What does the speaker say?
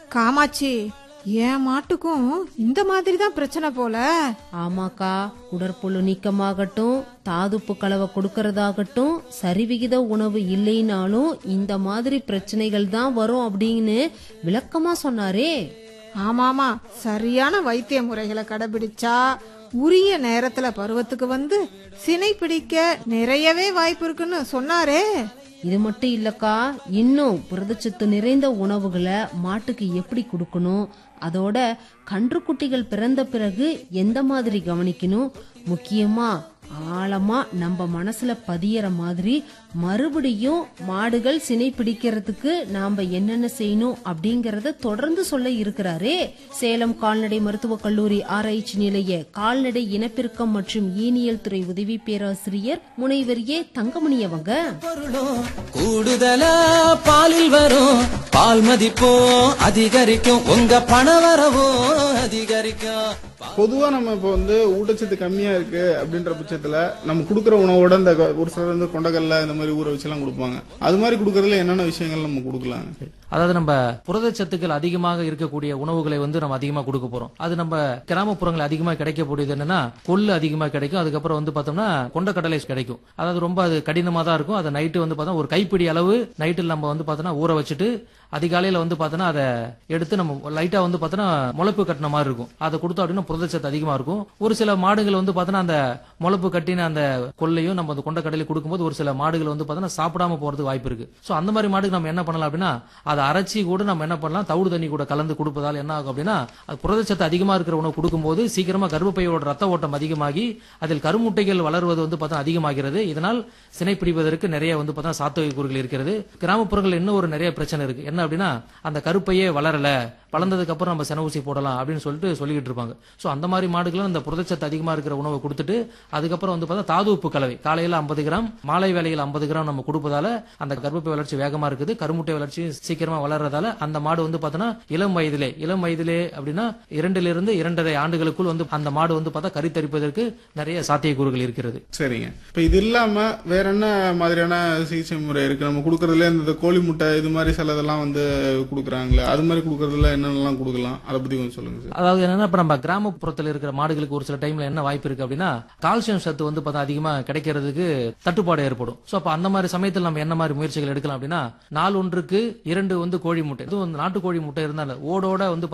காமாட்சி என் மாட்டுக்கும் இந்த மாதிரி தான் பிரச்சனை போல ஆமாக்கா உடற்புழு நீக்கமாகட்டும் தாதுப்பு கலவை கொடுக்கறதாகட்டும் சரிவிகித உணவு இல்லைனாலும் இந்த மாதிரி பிரச்சனைகள் தான் வரும் அப்படின்னு விளக்கமா சொன்னாரே ஆமாமா சரியான வைத்திய முறைகளை கடைபிடிச்சா உரிய நேரத்துல பருவத்துக்கு வந்து சினை பிடிக்க நிறையவே வாய்ப்பு இருக்குன்னு சொன்னாரே இது மட்டும் இல்லக்கா இன்னும் புரதச்சத்து நிறைந்த உணவுகளை மாட்டுக்கு எப்படி கொடுக்கணும் அதோட கன்றுக்குட்டிகள் பிறந்த பிறகு எந்த மாதிரி கவனிக்கணும் முக்கியமா ஆழமா நம்ம மனசுல பதியற மாதிரி மறுபடியும் மாடுகள் சினை பிடிக்கிறதுக்கு நாம என்னென்ன செய்யணும் அப்படிங்கறத தொடர்ந்து சொல்ல இருக்கிறாரே சேலம் கால்நடை மருத்துவக் கல்லூரி ஆராய்ச்சி நிலைய கால்நடை இனப்பெருக்கம் மற்றும் ஈனியல் துறை உதவி பேராசிரியர் முனைவர் ஏ தங்கமணி அவங்க பொருளும் கூடுதலா பாலில் வரும் பால் மதிப்பும் அதிகரிக்கும் உங்க பண வரவும் அதிகரிக்கும் பொதுவா நம்ம இப்போ வந்து ஊட்டச்சத்து கம்மியா இருக்கு அப்படின்ற பட்சத்துல நம்ம கொடுக்குற உணவோட இந்த க- ஒரு சிலர் வந்து கொண்டக்கல்ல இந்த மாதிரி ஊற வச்சு எல்லாம் கொடுப்பாங்க அது மாதிரி கொடுக்கறதுல என்னென்ன விஷயங்கள் நம்ம கொடுக்கலாம் அதாவது நம்ம புரதச்சத்துக்கள் அதிகமாக இருக்கக்கூடிய உணவுகளை வந்து நம்ம அதிகமா கொடுக்க போறோம் அது நம்ம கிராமப்புறங்கள் அதிகமா கிடைக்கக்கூடியது என்னன்னா கொள்ளு அதிகமா கிடைக்கும் அதுக்கப்புறம் வந்து பார்த்தோம்னா கொண்டக்கடலை கிடைக்கும் அதாவது ரொம்ப அது கடினமா தான் இருக்கும் அதை நைட்டு வந்து பார்த்தா ஒரு கைப்பிடி அளவு நைட்டில் நம்ம வந்து பார்த்தோம்னா ஊற வச்சுட்டு அதிகாலையில வந்து பார்த்தோன்னா அதை எடுத்து நம்ம லைட்டா வந்து பார்த்தோன்னா முளைப்பு கட்டின மாதிரி இருக்கும் அதை கொடுத்தோம் அப்படின்னா புரதச்சத்து அதிகமா இருக்கும் ஒரு சில மாடுகள் வந்து பார்த்தோன்னா அந்த முளைப்பு கட்டின அந்த கொள்ளையும் நம்ம அந்த கொண்டக்கடலை கொடுக்கும்போது ஒரு சில மாடுகள் வந்து பார்த்தோன்னா சாப்பிடாம போறதுக்கு வாய்ப்பு இருக்கு ஸோ அந்த மாதிரி மாடுக்கு நம்ம என்ன பண்ணலாம் அப்படின்னா அதை அரைச்சி கூட நம்ம என்ன பண்ணலாம் தவிடு தண்ணி கூட கலந்து கொடுப்பதால் என்ன ஆகும் அப்படின்னா அது புரதச்சத்து அதிகமா இருக்கிற உணவு கொடுக்கும்போது சீக்கிரமா கர்ப்பப்பையோட ரத்த ஓட்டம் அதிகமாகி அதில் கருமுட்டைகள் வளருவது வந்து பார்த்தா அதிகமாகிறது இதனால் சினை பிடிப்பதற்கு நிறைய வந்து பார்த்தா சாத்துவை கூறுகள் இருக்கிறது கிராமப்புறங்கள் இன்னும் ஒரு நிறைய பிரச்சனை இருக்கு என்ன அப்படின்னா அந்த கருப்பையே வளரல வளர்ந்ததுக்கு அப்புறம் நம்ம சென ஊசி போடலாம் அப்படின்னு சொல்லிட்டு சொல்லிக்கிட்டு இருப்பாங்க ஸோ அந்த மாதிரி மாடுகளும் அந்த புரதச்சத்து அதிகமா இருக்கிற உணவை கொடுத்துட்டு அதுக்கப்புறம் வந்து பார்த்தா தாது உப்பு கலவை காலையில ஐம்பது கிராம் மாலை வேளையில் ஐம்பது கிராம் நம்ம கொடுப்பதால அந்த கர்ப்பப்பை வளர்ச்சி வேகமா இருக்குது கருமுட்டை வளர்ச்சி சீக்கிரமா வளர்றதால அந்த மாடு வந்து பார்த்தோன்னா இளம் வயதிலே இளம் வயதிலே அப்படின்னா இரண்டிலிருந்து இருந்து இரண்டரை ஆண்டுகளுக்குள் வந்து அந்த மாடு வந்து பார்த்தா கறித்தரிப்பதற்கு நிறைய சாத்தியக்கூறுகள் இருக்கிறது சரிங்க இப்ப இது இல்லாம வேற என்ன மாதிரியான சிகிச்சை முறை இருக்கு நம்ம கொடுக்கறதுல இந்த கோழி முட்டை இது மாதிரி சிலதெல்லாம் வந்து கொடுக்குறாங்களே அது மாதிரி கொடுக்கறதுல என்னென்னலாம் கொடுக்கலாம் அதை பத்தி கொஞ்சம் சொல்லுங்க சார் அதாவது என்னன்னா இப்ப நம்ம கிராமப்புறத்துல இருக்கிற மாடுகளுக்கு ஒரு சில டைம்ல என்ன வாய்ப்பு இருக்கு அப்படின்னா கால்சியம் சத்து வந்து பார்த்தா அதிகமா கிடைக்கிறதுக்கு தட்டுப்பாடு ஏற்படும் சோ அப்ப அந்த மாதிரி சமயத்தில் நம்ம என்ன மாதிரி முயற்சிகள் எடுக்கலாம் அப்படின்னா நாள் ஒன்றுக்கு இரண்டு வந்து கோழி முட்டை இது வந்து நாட்டு கோழி முட்டை இருந்தாலும் ஓடோட வந்து